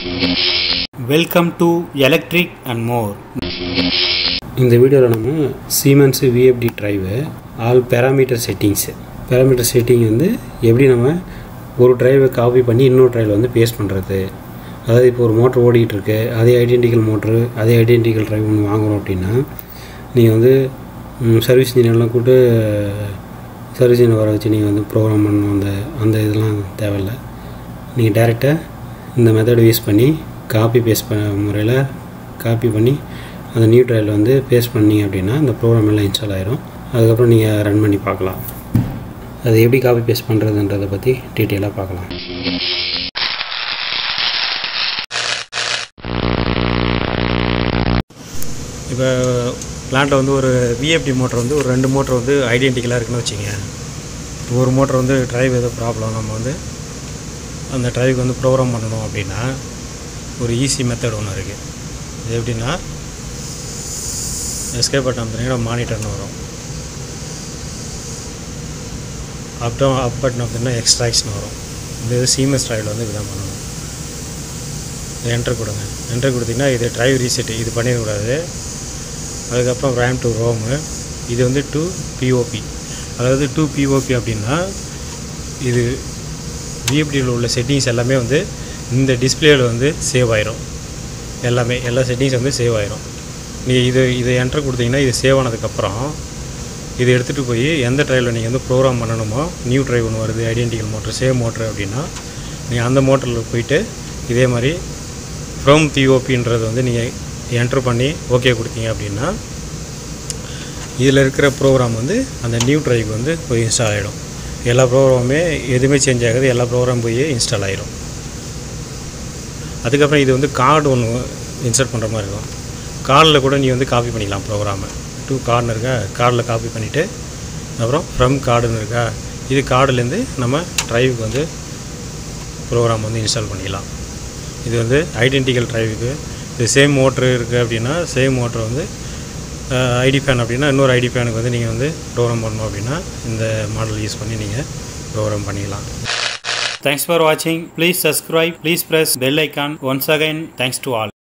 welcome to electric and more இந்த வீடியோவில் நம்ம Siemens VFD drive all parameter settings parameter setting வந்து எப்படி நம்ம ஒரு ட்ரைவை காப்பி பண்ணி இன்னொரு ட்ரைவில் வந்து பேஸ்ட் பண்ணுறது அதாவது இப்போ ஒரு மோட்ரு ஓடிட்டு இருக்கு அதே ஐடென்டிக்கல் மோட்ரு அதே ஐடென்டிக்கல் ட்ரைவ் ஒன்று வாங்குறோம் அப்படின்னா நீங்கள் வந்து சர்வீஸ் இன்ஜினியர்லாம் கூப்பிட்டு சர்வீஸ் இன்ஜினியர் வர வச்சு நீங்கள் வந்து ப்ரோக்ராம் பண்ணணும் அந்த அந்த இதெல்லாம் தேவையில்லை நீங்கள் டேரெக்டாக இந்த மெத்தட் யூஸ் பண்ணி காப்பி பேஸ்ட் பண்ண முறையில் காப்பி பண்ணி அந்த நியூ ட்ரைவில் வந்து பேஸ்ட் பண்ணீங்க அப்படின்னா இந்த ப்ரோக்ராம் எல்லாம் இன்ஸ்டால் ஆயிரும் அதுக்கப்புறம் நீங்கள் ரன் பண்ணி பார்க்கலாம் அது எப்படி காப்பி பேஸ்ட் பண்ணுறதுன்றதை பற்றி டீட்டெயிலாக பார்க்கலாம் இப்போ பிளான்ட்டில் வந்து ஒரு விஎஃப்டி மோட்டர் வந்து ஒரு ரெண்டு மோட்டர் வந்து ஐடென்டிக்கலாக இருக்குன்னு வச்சுங்க ஒரு மோட்டர் வந்து ட்ரைவ் ஏதோ ப்ராப்ளம் நம்ம வந்து அந்த ட்ரைவுக்கு வந்து ப்ரோக்ராம் பண்ணணும் அப்படின்னா ஒரு ஈஸி மெத்தட் ஒன்று இருக்குது இது எப்படின்னா எஸ்கேப் பட்டன் அமுத்துனீங்கன்னா மானிட்டர்னு வரும் அப் டவுன் அப் பட்டன் அமுத்துனா எக்ஸ்ட்ராக்ஷன் வரும் இந்த இது சீமஸ் ட்ரைவில் வந்து இதுதான் பண்ணணும் என்ட்ரு கொடுங்க என்ட்ரு கொடுத்தீங்கன்னா இது ட்ரைவ் ரீசெட் இது பண்ணிடக்கூடாது அதுக்கப்புறம் ரேம் டு ரோமு இது வந்து டூ பிஓபி அதாவது டூ பிஓபி அப்படின்னா இது விஎஃப்டியில் உள்ள செட்டிங்ஸ் எல்லாமே வந்து இந்த டிஸ்பிளேயில் வந்து சேவ் ஆயிரும் எல்லாமே எல்லா செட்டிங்ஸ் வந்து சேவ் ஆயிரும் நீங்கள் இது இதை என்ட்ரு கொடுத்தீங்கன்னா இது சேவ் ஆனதுக்கப்புறம் இதை எடுத்துகிட்டு போய் எந்த ட்ரைவில் நீங்கள் வந்து ப்ரோக்ராம் பண்ணணுமோ நியூ ட்ரைவ் ஒன்று வருது ஐடென்டிக்கல் மோட்ரு சேவ் மோட்ரு அப்படின்னா நீங்கள் அந்த மோட்டரில் போயிட்டு இதே மாதிரி ஃப்ரம் பிஓபின்றது வந்து நீங்கள் என்ட்ரு பண்ணி ஓகே கொடுத்தீங்க அப்படின்னா இதில் இருக்கிற ப்ரோக்ராம் வந்து அந்த நியூ ட்ரைவுக்கு வந்து போய் இன்ஸ்டால் ஆகிடும் எல்லா ப்ரோக்ராமுமே எதுவுமே சேஞ்ச் ஆகாது எல்லா ப்ரோக்ராம் போய் இன்ஸ்டால் ஆகிடும் அதுக்கப்புறம் இது வந்து கார்டு ஒன்று இன்சர்ட் பண்ணுற மாதிரி இருக்கும் கார்டில் கூட நீ வந்து காப்பி பண்ணிக்கலாம் ப்ரோக்ராமை டூ கார்டுன்னு இருக்கா கார்டில் காப்பி பண்ணிவிட்டு அப்புறம் ஃப்ரம் கார்டுன்னு இருக்கா இது கார்டுலேருந்து நம்ம ட்ரைவுக்கு வந்து ப்ரோக்ராம் வந்து இன்ஸ்டால் பண்ணிக்கலாம் இது வந்து ஐடென்டிக்கல் ட்ரைவுக்கு இது சேம் மோட்ரு இருக்குது அப்படின்னா சேம் மோட்ரு வந்து ஐடி ஃபேன் அப்படின்னா இன்னொரு ஐடி ஃபேனுக்கு வந்து நீங்கள் வந்து ப்ரோக்ராம் பண்ணணும் அப்படின்னா இந்த மாடல் யூஸ் பண்ணி நீங்கள் ப்ரோக்ராம் பண்ணிக்கலாம் தேங்க்ஸ் ஃபார் வாட்சிங் please subscribe please press bell icon once again thanks to all